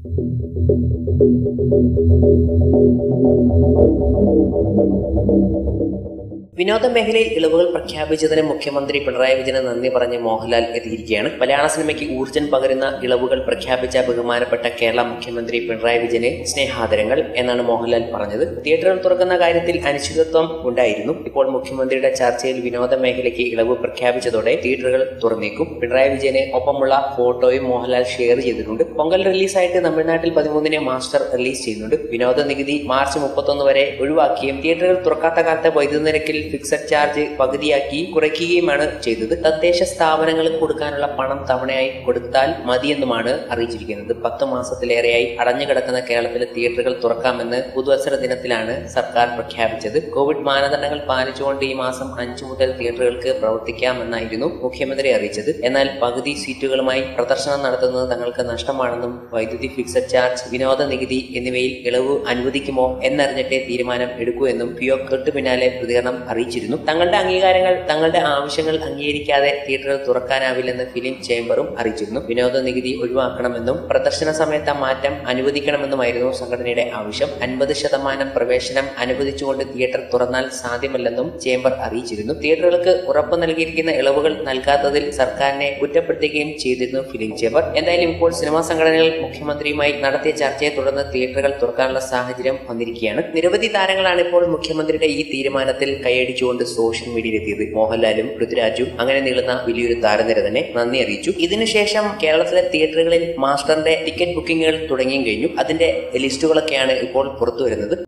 വിനോദ മേഖലയിൽ ഇളവുകൾ പ്രഖ്യാപിച്ചതിന് മുഖ്യമന്ത്രി പിണറായി വിജയന് നന്ദി പറഞ്ഞ് മോഹൻലാൽ എത്തിയിരിക്കുകയാണ് മലയാള സിനിമയ്ക്ക് ഊർജ്ജം പകരുന്ന ഇളവുകൾ പ്രഖ്യാപിച്ച ബഹുമാനപ്പെട്ട കേരള മുഖ്യമന്ത്രി പിണറായി വിജയന് സ്നേഹാദരങ്ങൾ എന്നാണ് മോഹൻലാൽ പറഞ്ഞത് തിയേറ്ററുകൾ തുറക്കുന്ന കാര്യത്തിൽ അനിശ്ചിതത്വം ഉണ്ടായിരുന്നു ഇപ്പോൾ മുഖ്യമന്ത്രിയുടെ ചർച്ചയിൽ വിനോദ മേഖലയ്ക്ക് ഇളവ് പ്രഖ്യാപിച്ചതോടെ തിയേറ്ററുകൾ തുറന്നേക്കും പിണറായി വിജയന് ഒപ്പമുള്ള ഫോട്ടോയും മോഹൻലാൽ ഷെയർ ചെയ്തിട്ടുണ്ട് പൊങ്കൽ റിലീസായിട്ട് തമിഴ്നാട്ടിൽ പതിമൂന്നിന് മാസ്റ്റർ റിലീസ് ചെയ്യുന്നുണ്ട് വിനോദ നികുതി മാർച്ച് മുപ്പത്തൊന്ന് വരെ ഒഴിവാക്കിയും തിയേറ്ററുകൾ തുറക്കാത്ത കാലത്തെ വൈദ്യുതി നിരക്കിൽ ഫിക്സഡ് ചാർജ് പകുതിയാക്കി കുറയ്ക്കുകയുമാണ് ചെയ്തത് തദ്ദേശ സ്ഥാപനങ്ങൾക്ക് കൊടുക്കാനുള്ള പണം തവണയായി കൊടുത്താൽ മതിയെന്നുമാണ് അറിയിച്ചിരിക്കുന്നത് പത്ത് മാസത്തിലേറെയായി അടഞ്ഞുകിടക്കുന്ന കേരളത്തിലെ തിയേറ്ററുകൾ തുറക്കാമെന്ന് പുതുവത്സര ദിനത്തിലാണ് സർക്കാർ പ്രഖ്യാപിച്ചത് കോവിഡ് മാനദണ്ഡങ്ങൾ പാലിച്ചുകൊണ്ട് ഈ മാസം അഞ്ചു മുതൽ തിയേറ്ററുകൾക്ക് പ്രവർത്തിക്കാമെന്നായിരുന്നു മുഖ്യമന്ത്രി അറിയിച്ചത് എന്നാൽ പകുതി സീറ്റുകളുമായി പ്രദർശനം നടത്തുന്നത് തങ്ങൾക്ക് നഷ്ടമാണെന്നും വൈദ്യുതി ഫിക്സഡ് ചാർജ് വിനോദ നികുതി എന്നിവയിൽ ഇളവ് അനുവദിക്കുമോ എന്നറിഞ്ഞിട്ടേ തീരുമാനം എടുക്കൂ എന്നും ഫിയോക് തൊട്ടു പിന്നാലെ പ്രതികരണം അറിയിച്ചിരുന്നു തങ്ങളുടെ അംഗീകാരങ്ങൾ തങ്ങളുടെ ആവശ്യങ്ങൾ അംഗീകരിക്കാതെ തിയേറ്ററുകൾ തുറക്കാനാവില്ലെന്ന് ഫിലിം ചേംബറും അറിയിച്ചിരുന്നു വിനോദ നികുതി ഒഴിവാക്കണമെന്നും പ്രദർശന സമയത്ത് മാറ്റം അനുവദിക്കണമെന്നുമായിരുന്നു സംഘടനയുടെ ആവശ്യം അൻപത് ശതമാനം പ്രവേശനം അനുവദിച്ചുകൊണ്ട് തിയേറ്റർ തുറന്നാൽ സാധ്യമല്ലെന്നും ചേംബർ അറിയിച്ചിരുന്നു തിയേറ്ററുകൾക്ക് ഉറപ്പ് നൽകിയിരിക്കുന്ന ഇളവുകൾ നൽകാത്തതിൽ സർക്കാരിനെ കുറ്റപ്പെടുത്തുകയും ചെയ്തിരുന്നു ഫിലിം ചേംബർ എന്തായാലും ഇപ്പോൾ സിനിമാ സംഘടനകൾ മുഖ്യമന്ത്രിയുമായി നടത്തിയ ചർച്ചയെ തുടർന്ന് തിയേറ്ററുകൾ തുറക്കാനുള്ള സാഹചര്യം വന്നിരിക്കുകയാണ് നിരവധി താരങ്ങളാണ് ഇപ്പോൾ മുഖ്യമന്ത്രിയുടെ ഈ തീരുമാനത്തിൽ കൈയടിച്ചുകൊണ്ട് സോഷ്യൽ മീഡിയയിലെത്തിയത് മോഹൻലാലും പൃഥ്വിരാജും അങ്ങനെ നീളുന്ന വലിയൊരു താരനിര തന്നെ നന്ദി അറിയിച്ചു ഇതിനുശേഷം കേരളത്തിലെ തിയേറ്ററുകളിൽ മാസ്റ്ററിന്റെ ടിക്കറ്റ് ബുക്കിംഗുകൾ തുടങ്ങിയും കഴിഞ്ഞു അതിന്റെ ലിസ്റ്റുകളൊക്കെയാണ് ഇപ്പോൾ പുറത്തു വരുന്നത്